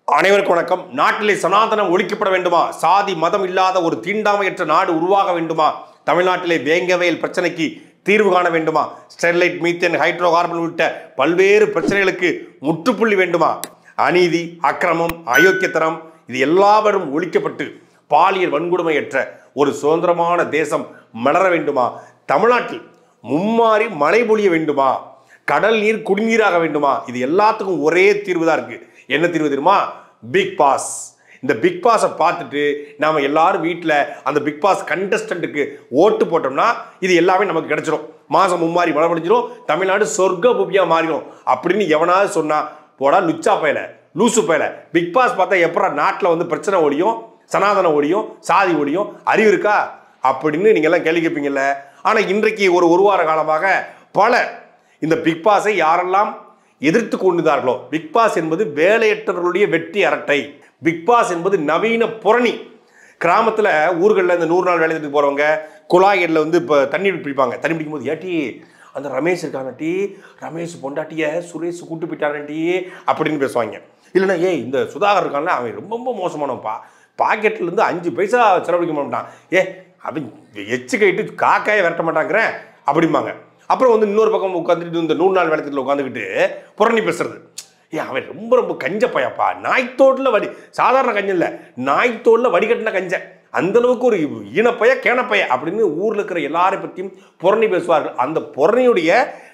அனைவருக்கும் வணக்கம் நாட்டிலே சனாதனம் ஒழிக்கப்பட வேண்டுமா சாதி மதம் இல்லாத ஒரு தீண்டாமையற்ற நாடு உருவாக வேண்டுமா தமிழ்நாட்டிலே வேங்கவேல் பிரச்சனைக்கு தீர்வு காண வேண்டுமா ஸ்டெர்லைட் மீத்தேன் ஹைட்ரோ கார்பன் உள்ளிட்ட பல்வேறு பிரச்சனைகளுக்கு முற்றுப்புள்ளி வேண்டுமா அநீதி அக்கிரமம் அயோக்கியத்தனம் இது எல்லாவரும் ஒழிக்கப்பட்டு பாலியல் வன்கொடுமையற்ற ஒரு சுதந்திரமான தேசம் மலர வேண்டுமா தமிழ்நாட்டில் மும்மாறி மழை பொழிய வேண்டுமா கடல் நீர் குடிநீராக வேண்டுமா இது எல்லாத்துக்கும் ஒரே தீர்வு தான் இருக்கு என்ன தீர்வு தெரியுமா பிக் பாஸ் இந்த பிக் பாஸை பார்த்துட்டு நாம எல்லாரும் வீட்டில் அந்த பிக் பாஸ் கண்டஸ்டன்ட்டுக்கு ஓட்டு போட்டோம்னா இது எல்லாமே நமக்கு கிடைச்சிரும் மாசம் மும்மாரி மழை பொழிஞ்சிரும் தமிழ்நாடு சொர்க்க பூமியா மாறிடும் அப்படின்னு எவனாவது சொன்னா போடா லுச்சா பயல லூசு பயல பிக் பாஸ் பார்த்தா எப்படா நாட்டில் வந்து பிரச்சனை ஒழியும் சனாதன ஒழியும் சாதி ஒழியும் அறிவு இருக்கா அப்படின்னு நீங்க எல்லாம் கேள்வி கேட்பீங்கல்ல ஆனா இன்றைக்கு ஒரு ஒரு வார காலமாக பல இந்த பிக் பாஸை யாரெல்லாம் எதிர்த்து கொண்டுதார்களோ பிக் பாஸ் என்பது வேலையற்றவர்களுடைய வெற்றி அரட்டை பிக் பாஸ் என்பது நவீன புரணி கிராமத்தில் ஊர்களில் இந்த நூறு நாள் வேலைக்கு போகிறவங்க குழாய்களில் வந்து இப்போ தண்ணி பிடிப்பாங்க தண்ணி பிடிக்கும்போது ஏட்டி அந்த ரமேஷ் இருக்காங்க டி ரமேஷ் பொண்டாட்டிய சுரேஷ் கூட்டு போயிட்டானே டி அப்படின்னு பேசுவாங்க இல்லைன்னா ஏய் இந்த சுதாகர் இருக்கான்ல அவன் ரொம்ப ரொம்ப மோசமானவன்ப்பா பாக்கெட்லேருந்து அஞ்சு பைசா செலவழிக்க மாட்டான் ஏ அவன் எச்சு கைட்டு காக்காயை விரட்ட மாட்டாங்கிறேன் அப்படிம்பாங்க அப்புறம் வந்து இன்னொரு பக்கம் உட்காந்துட்டு இந்த நூறு நாள் வேலைத்தில் உட்காந்துக்கிட்டு புரணி பேசுறது ஏ அவன் ரொம்ப ரொம்ப கஞ்ச பையப்பா நாய்த்தோட்டில் வடி சாதாரண கஞ்சம் இல்லை நாய்த்தோட்டில் வடிகட்டின கஞ்ச அந்த அளவுக்கு ஒரு ஈனப்பைய கேனப்பைய அப்படின்னு ஊரில் இருக்கிற எல்லாரை பற்றியும் புரணி பேசுவார்கள் அந்த புரணியுடைய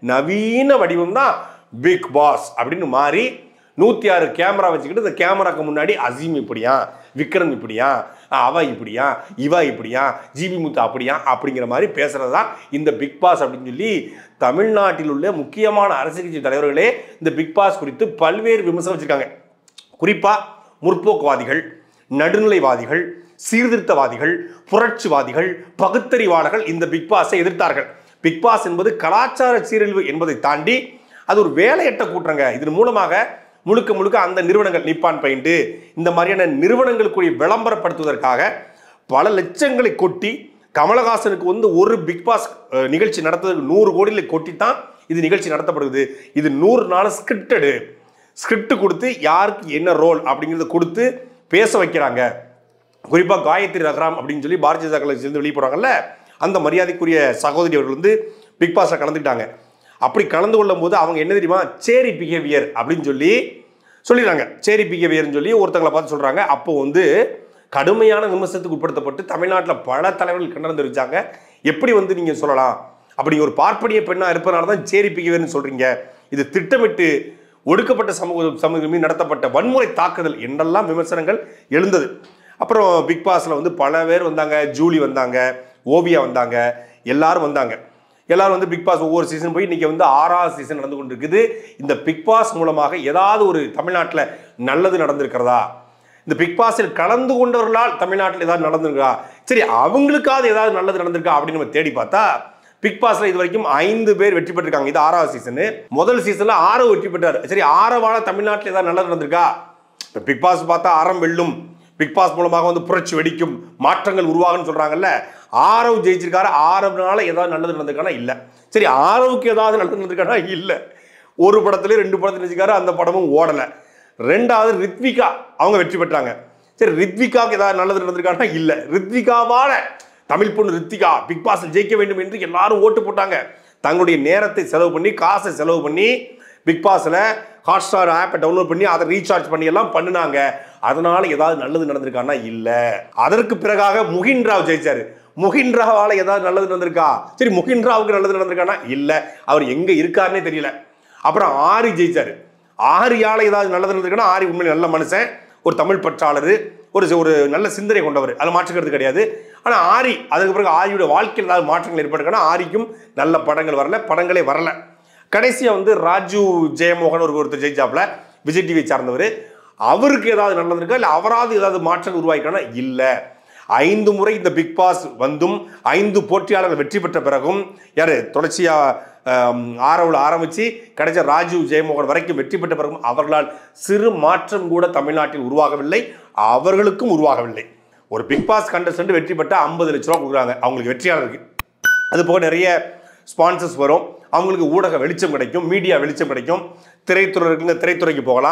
நவீன வடிவம் தான் பிக் பாஸ் அப்படின்னு மாறி நூற்றி ஆறு கேமரா வச்சுக்கிட்டு இந்த கேமராக்கு முன்னாடி அசீம் இப்படியா விக்ரம் இப்படியா அவ இப்படியா இவ இப்படியா ஜிபி முத்து அப்படியா அப்படிங்கிற மாதிரி பேசுறது தான் இந்த பிக் பாஸ் அப்படின்னு சொல்லி தமிழ்நாட்டில் உள்ள முக்கியமான அரசியல் கட்சி தலைவர்களே இந்த பிக் பாஸ் குறித்து பல்வேறு விமர்சனம் வச்சிருக்காங்க குறிப்பாக முற்போக்குவாதிகள் நடுநிலைவாதிகள் சீர்திருத்தவாதிகள் புரட்சிவாதிகள் பகுத்தறிவாளர்கள் இந்த பிக் பாஸை எதிர்த்தார்கள் பிக் பாஸ் என்பது கலாச்சார சீரழிவு என்பதை தாண்டி அது ஒரு வேலையற்ற கூட்டங்க இதன் மூலமாக முழுக்க முழுக்க அந்த நிறுவனங்கள் நிப்பான் பெயிண்ட் இந்த மாதிரியான நிறுவனங்களுக்குரிய விளம்பரப்படுத்துவதற்காக பல லட்சங்களை கொட்டி கமலஹாசனுக்கு வந்து ஒரு பிக் பாஸ் அஹ், நிகழ்ச்சி நடத்துவதற்கு நூறு கோடியில கொட்டி தான் இது நிகழ்ச்சி நடத்தப்படுது இது நூறு நாள் ஸ்கிரிப்டடு ஸ்கிரிப்ட் கொடுத்து யாருக்கு என்ன ரோல் அப்படிங்கிறத கொடுத்து பேச வைக்கிறாங்க குறிப்பாக காயத்ரி ரகராம் அப்படின்னு சொல்லி பாரதிய ஜனதா கட்சி சேர்ந்து வெளியே போகிறாங்கல்ல அந்த மரியாதைக்குரிய சகோதரி அவர்கள் வந்து பிக் பாஸில் கலந்துக்கிட்டாங்க அப்படி கலந்து கொள்ளும் போது அவங்க என்ன தெரியுமா சேரி பிஹேவியர் அப்படின்னு சொல்லி சொல்லிடுறாங்க சேரி பிஹேவியர்னு சொல்லி ஒருத்தங்களை பார்த்து சொல்கிறாங்க அப்போ வந்து கடுமையான விமர்சனத்துக்கு உட்படுத்தப்பட்டு தமிழ்நாட்டில் பல தலைவர்கள் கண்டனம் தெரிவிச்சாங்க எப்படி வந்து நீங்கள் சொல்லலாம் அப்படி ஒரு பார்ப்பனிய பெண்ணாக இருப்பதனால தான் சேரி பிஹேவியர்னு சொல்கிறீங்க இது திட்டமிட்டு ஒடுக்கப்பட்ட சமூக சமூகம் மீது நடத்தப்பட்ட வன்முறை தாக்குதல் என்றெல்லாம் விமர்சனங்கள் எழுந்தது அப்புறம் பிக் பாஸில் வந்து பல பேர் வந்தாங்க ஜூலி வந்தாங்க ஓவியா வந்தாங்க எல்லாரும் வந்தாங்க எல்லாரும் வந்து பிக் பாஸ் ஒவ்வொரு சீசன் போய் இன்னைக்கு வந்து ஆறாவது சீசன் நடந்து கொண்டிருக்குது இந்த பிக் பாஸ் மூலமாக ஏதாவது ஒரு தமிழ்நாட்டில் நல்லது நடந்திருக்கிறதா இந்த பிக் பாஸில் கலந்து கொண்டவர்களால் தமிழ்நாட்டில் ஏதாவது நடந்திருக்கா சரி அவங்களுக்காவது ஏதாவது நல்லது நடந்திருக்கா அப்படின்னு நம்ம தேடி பார்த்தா பிக் பாஸ்ல இது வரைக்கும் ஐந்து பேர் வெற்றி பெற்றிருக்காங்க இது ஆறாவது சீசனு முதல் சீசன்ல ஆறு வெற்றி பெற்றார் சரி ஆறவால தமிழ்நாட்டில் ஏதாவது நல்லது நடந்திருக்கா இப்போ பிக் பாஸ் பார்த்தா அறம் வெல்லும் பிக் பாஸ் மூலமாக வந்து புரட்சி வெடிக்கும் மாற்றங்கள் உருவாகும்னு சொல்றாங்கல்ல ஆரவ் ஜெயிச்சிருக்காரு ஆரவ்னால ஏதாவது நல்லது நடந்திருக்கானா இல்ல சரி ஆரவுக்கு ஏதாவது நல்லது நடந்திருக்கானா இல்ல ஒரு படத்துல ரெண்டு படத்துல நடிச்சிருக்காரு அந்த படமும் ஓடல ரெண்டாவது ரித்விகா அவங்க வெற்றி பெற்றாங்க சரி ரித்விகாவுக்கு ஏதாவது நல்லது நடந்திருக்கானா இல்ல ரித்விகாவால தமிழ் பொண்ணு ரித்திகா பிக் பாஸில் ஜெயிக்க வேண்டும் என்று எல்லாரும் ஓட்டு போட்டாங்க தங்களுடைய நேரத்தை செலவு பண்ணி காசை செலவு பண்ணி பிக் பாஸில் ஹாட் ஸ்டார் ஆப்பை டவுன்லோட் பண்ணி அதை ரீசார்ஜ் பண்ணி எல்லாம் பண்ணினாங்க அதனால ஏதாவது நல்லது நடந்திருக்கானா இல்லை அதற்கு பிறகாக முகின் ராவ் ஜெயிச்சாரு முகின் ராவால ஏதாவது நல்லது நடந்திருக்கா சரி முகின் ராவுக்கு நல்லது நடந்திருக்கானா இல்லை அவர் எங்க இருக்காருன்னே தெரியல அப்புறம் ஆரி ஜெயிச்சாரு ஆரியால ஏதாவது நல்லது நடந்திருக்குன்னா ஆரி உண்மையில நல்ல மனுஷன் ஒரு தமிழ் பற்றாளர் ஒரு ஒரு நல்ல சிந்தனை கொண்டவர் அது மாற்றுக்கிறது கிடையாது ஆனால் ஆரி அதுக்கு பிறகு ஆரியோட வாழ்க்கையில் ஏதாவது மாற்றங்கள் ஏற்பட்டுருக்குன்னா ஆரிக்கும் நல்ல படங்கள் வரல படங்களே வரல கடைசியாக வந்து ராஜு ஜெயமோகன் ஒரு ஒருத்தர் ஜெயிச்சாப்ல விஜய் டிவி சார்ந்தவர் அவருக்கு ஏதாவது நடந்திருக்கா இல்லை அவராது ஏதாவது மாற்றங்கள் உருவாக்கினா இல்லை ஐந்து முறை இந்த பிக் பாஸ் வந்தும் ஐந்து போட்டியாளர்கள் வெற்றி பெற்ற பிறகும் யார் தொடர்ச்சியாக ஆரவில் ஆரம்பித்து கடைசி ராஜீவ் ஜெயமோகன் வரைக்கும் வெற்றி பெற்ற பிறகும் அவர்களால் சிறு மாற்றம் கூட தமிழ்நாட்டில் உருவாகவில்லை அவர்களுக்கும் உருவாகவில்லை ஒரு பிக் பாஸ் கண்டஸ்டன்ட் வெற்றி பெற்ற ஐம்பது லட்ச ரூபா கொடுக்குறாங்க அவங்களுக்கு வெற்றியாளருக்கு அது போக நிறைய ஸ்பான்சர்ஸ் வரும் அவங்களுக்கு ஊடக வெளிச்சம் கிடைக்கும் மீடியா வெளிச்சம் கிடைக்கும் திரைத்துறை இருக்குங்க திரைத்துறைக்கு போகலாம்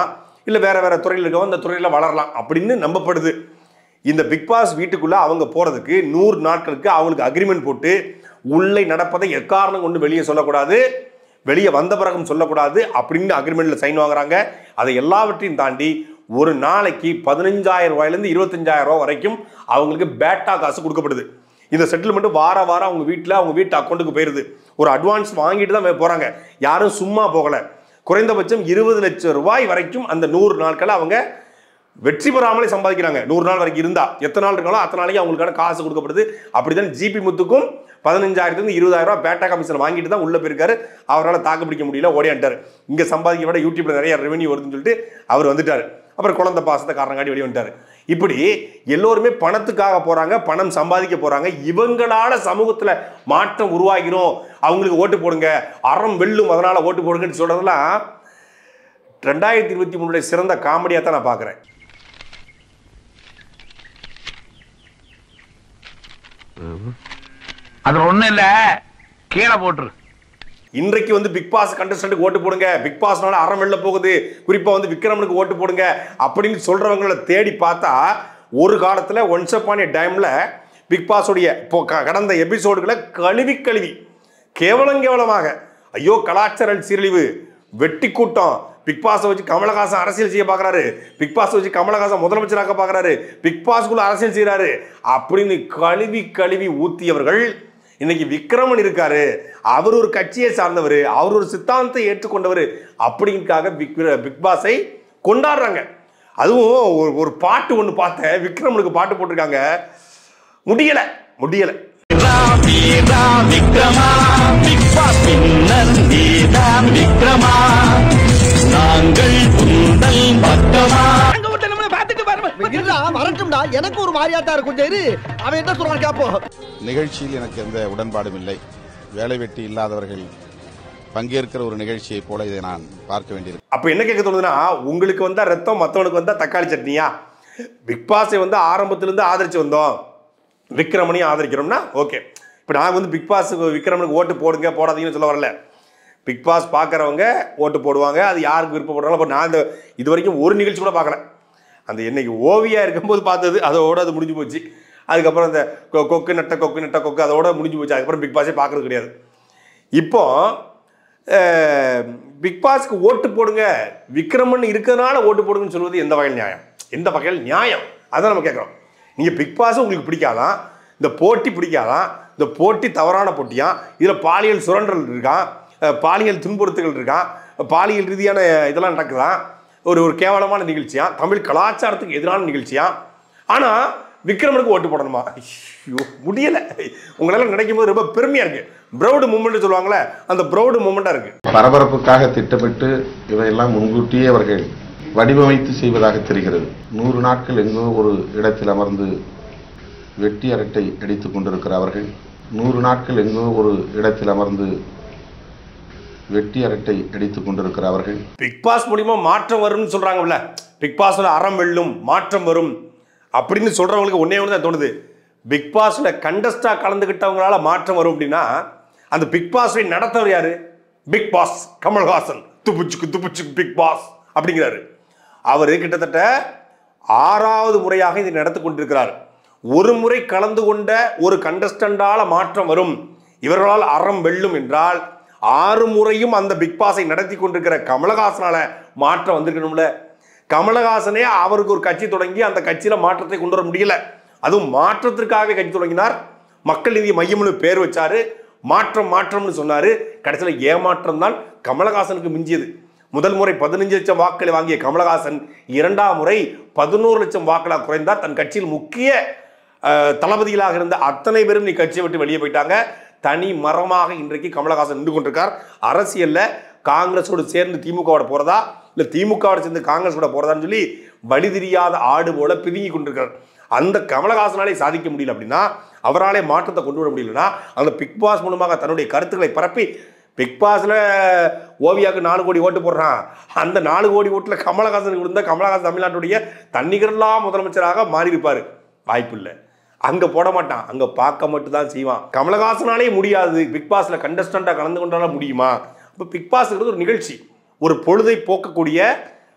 இல்லை வேற வேற துறையில் இருக்கவங்க அந்த துறையில் வளரலாம் அப்படின்னு நம்பப்படுது இந்த பிக் பாஸ் வீட்டுக்குள்ள அவங்க போறதுக்கு நூறு நாட்களுக்கு அவங்களுக்கு அக்ரிமெண்ட் போட்டு உள்ளே நடப்பதை எக்காரணம் கொண்டு வெளியே சொல்லக்கூடாது வெளியே வந்த பிறகும் சொல்லக்கூடாது அப்படின்னு அக்ரிமெண்ட்ல சைன் வாங்குறாங்க அதை எல்லாவற்றையும் தாண்டி ஒரு நாளைக்கு பதினஞ்சாயிரம் ரூபாயிலேருந்து இருபத்தஞ்சாயிரம் ரூபாய் வரைக்கும் அவங்களுக்கு பேட்டா காசு கொடுக்கப்படுது இந்த செட்டில்மெண்ட் வார வாரம் அவங்க வீட்டில் அவங்க வீட்டு அக்கௌண்ட்டுக்கு போயிருது ஒரு அட்வான்ஸ் வாங்கிட்டு தான் போறாங்க யாரும் சும்மா போகல குறைந்தபட்சம் இருபது லட்சம் ரூபாய் வரைக்கும் அந்த நூறு நாட்கள் அவங்க வெற்றி பெறாமலே சம்பாதிக்கிறாங்க நூறு நாள் வரைக்கும் இருந்தா எத்தனை நாள் இருக்காங்களோ அத்தனை நாளைக்கு அவங்களுக்கான காசு கொடுக்கப்படுது அப்படிதான் ஜிபி முத்துக்கும் பதினஞ்சாயிரத்துலேருந்து இருபதாயிரம் ரூபாய் பேட்டா கமிஷன் வாங்கிட்டு தான் உள்ள போயிருக்காரு அவரால் தாக்கு பிடிக்க முடியல ஓடியாண்டாரு இங்க சம்பாதிக்க விட யூடியூப்ல நிறைய ரெவன்யூ வருதுன்னு சொல்லிட்டு அவர் வந்துட்டாரு அப்புறம் குழந்தை பாசத்தை காரணம் காட்டி வெளியே வந்துட்டாரு இப்படி எல்லோருமே பணத்துக்காக போறாங்க பணம் சம்பாதிக்க போறாங்க இவங்களால சமூகத்துல மாற்றம் உருவாகிறோம் அவங்களுக்கு ஓட்டு போடுங்க அறம் வெல்லும் அதனால ஓட்டு போடுங்கன்னு சொல்றதெல்லாம் ரெண்டாயிரத்தி இருபத்தி மூணுடைய சிறந்த காமெடியா தான் நான் பார்க்குறேன் அது ஒண்ணும் இல்ல கீழே போட்டுரு இன்றைக்கு வந்து பிக் பாஸ் கண்டஸ்டன்ட்டுக்கு ஓட்டு போடுங்க பிக் பாஸ்னால அறம் வெளில போகுது குறிப்பா வந்து விக்ரமனுக்கு ஓட்டு போடுங்க அப்படின்னு சொல்றவங்களை தேடி பார்த்தா ஒரு காலத்துல ஒன்ஸ் அப்பான் டைம்ல பிக் பாஸோடைய இப்போ க- கடந்த எபிசோடுகளை கழுவி கழுவி கேவலம் கேவலமாக ஐயோ கலாச்சார சீரழிவு வெட்டி கூட்டம் பிக் பாஸை வச்சு கமலஹாசன் அரசியல் செய்ய பார்க்கறாரு பிக் பாஸ் வச்சு கமலஹாசன் முதலமைச்சராக்க பார்க்கறாரு பிக் பாஸ்க்குள்ள அரசியல் செய்றாரு அப்படின்னு கழுவி கழுவி ஊத்தியவர்கள் இன்னைக்கு விக்ரமன் இருக்காரு அவர் ஒரு கட்சியை சார்ந்தவர் அவர் ஒரு சித்தாந்தத்தை ஏற்றுக்கொண்டவர் அப்படிங்கிறதுக்காக பிக் பிக் பாஸை கொண்டாடுறாங்க அதுவும் ஒரு ஒரு பாட்டு ஒன்று பார்த்தேன் விக்ரமனுக்கு பாட்டு போட்டிருக்காங்க முடியல முடியல வீரா விக்ரமா பிக் பாஸ் பின்னர் நீதான் விக்ரமா நாங்கள் உந்தல் பக்கமா இருடா வரட்டும்டா எனக்கு ஒரு மாதிரியா தான் இருக்கும் சரி அவன் என்ன சொல்றான் கேப்போம் நிகழ்ச்சியில் எனக்கு எந்த உடன்பாடும் இல்லை வேலை வெட்டி இல்லாதவர்கள் பங்கேற்கிற ஒரு நிகழ்ச்சியைப் போல இதை நான் பார்க்க வேண்டியிருக்கு அப்ப என்ன கேட்க தோணுதுன்னா உங்களுக்கு வந்தா ரத்தம் மற்றவனுக்கு வந்தா தக்காளி சட்னியா பிக் பாஸை வந்து ஆரம்பத்திலிருந்து ஆதரிச்சு வந்தோம் விக்ரமனையும் ஆதரிக்கிறோம்னா ஓகே இப்போ நான் வந்து பிக் பாஸுக்கு விக்ரமனுக்கு ஓட்டு போடுங்க போடாதீங்கன்னு சொல்ல வரல பிக் பாஸ் பார்க்குறவங்க ஓட்டு போடுவாங்க அது யாருக்கு விருப்பப்படுறாங்களோ அப்போ நான் இந்த இது வரைக்கும் ஒரு நிகழ்ச்சி கூட பார்க்கல அந்த என்னைக்கு ஓவியா இருக்கும்போது பார்த்தது அதோட அது முடிஞ்சு போச்சு அதுக்கப்புறம் அந்த கொ- கொக்கு நட்ட கொக்கு நட்ட கொக்கு அதோட முடிஞ்சு போச்சு அதுக்கப்புறம் பிக் பாஸே பார்க்கறது கிடையாது இப்போ அஹ், பிக் பாஸ்க்கு ஓட்டு போடுங்க விக்ரமன் இருக்கிறதுனால ஓட்டு போடுங்கன்னு சொல்வது எந்த வகையில் நியாயம் எந்த வகையில் நியாயம் அதான் நம்ம கேட்குறோம் நீங்கள் பிக் பாஸ் உங்களுக்கு பிடிக்காதான் இந்த போட்டி பிடிக்காதான் இந்த போட்டி தவறான போட்டியா இதில் பாலியல் சுரண்டல் இருக்கான் அஹ், பாலியல் துன்புறுத்தல்கள் இருக்கான் பாலியல் ரீதியான இதெல்லாம் நடக்குதான் ஒரு ஒரு கேவலமான நிகழ்ச்சியா தமிழ் கலாச்சாரத்துக்கு எதிரான நிகழ்ச்சியா ஆனால் விக்ரமனுக்கு ஓட்டு போடணுமா ஐயோ முடியல உங்களால நினைக்கும் போது ரொம்ப பெருமையா இருக்கு ப்ரௌடு மூமெண்ட் சொல்லுவாங்களே அந்த ப்ரௌடு மூமெண்டா இருக்கு பரபரப்புக்காக திட்டமிட்டு இதையெல்லாம் முன்கூட்டியே அவர்கள் வடிவமைத்து செய்வதாக தெரிகிறது நூறு நாட்கள் எங்கோ ஒரு இடத்தில் அமர்ந்து வெட்டி அரட்டை அடித்துக் கொண்டிருக்கிற அவர்கள் நூறு நாட்கள் எங்கோ ஒரு இடத்தில் அமர்ந்து வெட்டி அரட்டை அடித்துக் கொண்டிருக்கிற அவர்கள் பிக் பாஸ் மூலியமா மாற்றம் வரும்னு சொல்றாங்கல்ல பிக் பாஸ்ல அறம் வெல்லும் மாற்றம் வரும் அப்படின்னு சொல்றவங்களுக்கு ஒன்னே ஒன்று தான் தோணுது பிக் பாஸ்ல கண்டஸ்டா கலந்துக்கிட்டவங்களால மாற்றம் வரும் அப்படின்னா அந்த பிக் பாஸை நடத்தவர் யாரு பிக் பாஸ் கமல்ஹாசன் துப்புச்சுக்கு துப்புச்சுக்கு பிக் பாஸ் அப்படிங்கிறாரு அவர் கிட்டத்தட்ட ஆறாவது முறையாக இதை நடத்தி கொண்டிருக்கிறார் ஒரு முறை கலந்து கொண்ட ஒரு கண்டஸ்டண்டால மாற்றம் வரும் இவர்களால் அறம் வெல்லும் என்றால் ஆறு முறையும் அந்த பிக் பாஸை நடத்தி கொண்டிருக்கிற கமலஹாசனால மாற்றம் வந்திருக்கணும்ல கமலஹாசனே அவருக்கு ஒரு கட்சி தொடங்கி அந்த கட்சியில மாற்றத்தை கொண்டு வர முடியல அதுவும் மாற்றத்திற்காகவே கட்சி தொடங்கினார் மக்கள் நீதி மையம்னு பேர் வச்சாரு மாற்றம் மாற்றம்னு சொன்னாரு கடைசியில ஏமாற்றம் தான் கமலஹாசனுக்கு மிஞ்சியது முதல் முறை பதினஞ்சு லட்சம் வாக்களை வாங்கிய கமலஹாசன் இரண்டாம் முறை பதினோரு லட்சம் வாக்களாக குறைந்தார் தன் கட்சியில் முக்கிய அஹ், தளபதிகளாக இருந்த அத்தனை பேரும் நீ கட்சியை விட்டு வெளியே போயிட்டாங்க தனி மரமாக இன்றைக்கு கமலஹாசன் நின்று கொண்டிருக்கார் அரசியல்ல காங்கிரஸோடு சேர்ந்து திமுகவோட போறதா இல்ல திமுகவோட சேர்ந்து காங்கிரஸ் கூட போறதான்னு சொல்லி வழி தெரியாத ஆடு போல பிதுங்கி கொண்டிருக்கிறார் அந்த கமலஹாசனாலே சாதிக்க முடியல அப்படின்னா அவராலே மாற்றத்தை கொண்டு வர முடியலன்னா அந்த பிக் பாஸ் மூலமாக தன்னுடைய கருத்துக்களை பரப்பி பிக் பாஸ்ல ஓவியாவுக்கு நாலு கோடி ஓட்டு போடுறான் அந்த நாலு கோடி ஓட்டுல கமலஹாசனுக்கு இருந்தால் கமலஹாசன் தமிழ்நாட்டுடைய தன்னிகரல்லா முதலமைச்சராக மாறி இருப்பாரு வாய்ப்பு இல்லை அங்க போட மாட்டான் அங்க பார்க்க மட்டும் தான் செய்வான் கமலஹாசனாலே முடியாது பிக் பாஸ்ல கண்டஸ்டண்டா கலந்து கொண்டால முடியுமா அப்ப பிக் பாஸ்ங்கிறது ஒரு நிகழ்ச்சி ஒரு பொழுதை போக்கக்கூடிய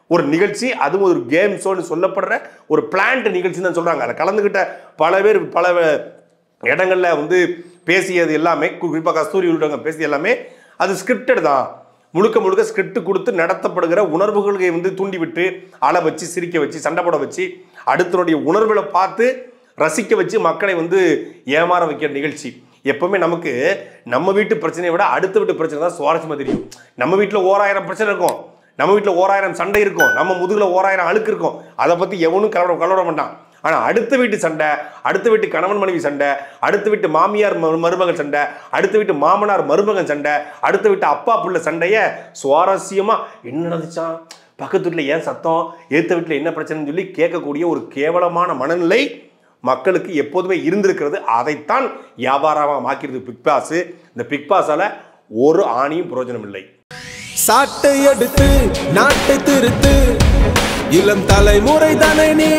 ஒரு நிகழ்ச்சி அதுவும் ஒரு கேம் ஷோன்னு சொல்லப்படுற ஒரு பிளான்ட் நிகழ்ச்சி தான் சொல்றாங்க அதில் கலந்துக்கிட்ட பல பேர் பல இடங்கள்ல வந்து பேசியது எல்லாமே குறிப்பாக கஸ்தூரி உள்ளவங்க பேசியது எல்லாமே அது ஸ்கிரிப்டட் தான் முழுக்க முழுக்க ஸ்கிரிப்ட் கொடுத்து நடத்தப்படுகிற உணர்வுகளை வந்து தூண்டிவிட்டு அழ வச்சு சிரிக்க வச்சு சண்டை போட வச்சு அடுத்தனுடைய உணர்வுகளை பார்த்து ரசிக்க வச்சு மக்களை வந்து ஏமாற வைக்கிற நிகழ்ச்சி எப்பவுமே நமக்கு நம்ம வீட்டு பிரச்சனையை விட அடுத்த வீட்டு பிரச்சனை தான் சுவாரஸ்யமா தெரியும் நம்ம வீட்டில் ஓராயிரம் பிரச்சனை இருக்கும் நம்ம வீட்டில் ஓராயிரம் சண்டை இருக்கும் நம்ம முதுகுல ஓராயிரம் அழுக்கு இருக்கும் அதை பத்தி எவனும் கலவர கலவர மாட்டான் ஆனா அடுத்த வீட்டு சண்டை அடுத்த வீட்டு கணவன் மனைவி சண்டை அடுத்த வீட்டு மாமியார் மரு- மருமகள் சண்டை அடுத்த வீட்டு மாமனார் மருமகன் சண்டை அடுத்த வீட்டு அப்பா புள்ள சண்டைய சுவாரஸ்யமா என்ன நடந்துச்சான் பக்கத்து வீட்டில் ஏன் சத்தம் ஏத்த வீட்டில் என்ன பிரச்சனைன்னு சொல்லி கேட்கக்கூடிய ஒரு கேவலமான மனநிலை மக்களுக்கு எப்போதுமே இருந்திருக்கிறது அதைத்தான் வியாபாரமாக மாக்கிறது பிக் பாஸ் இந்த பிக் பாஸால ஒரு ஆணியும் பிரயோஜனம் இல்லை சாட்டை எடுத்து நாட்டை திருத்து இளம் தலைமுறை தானே நீ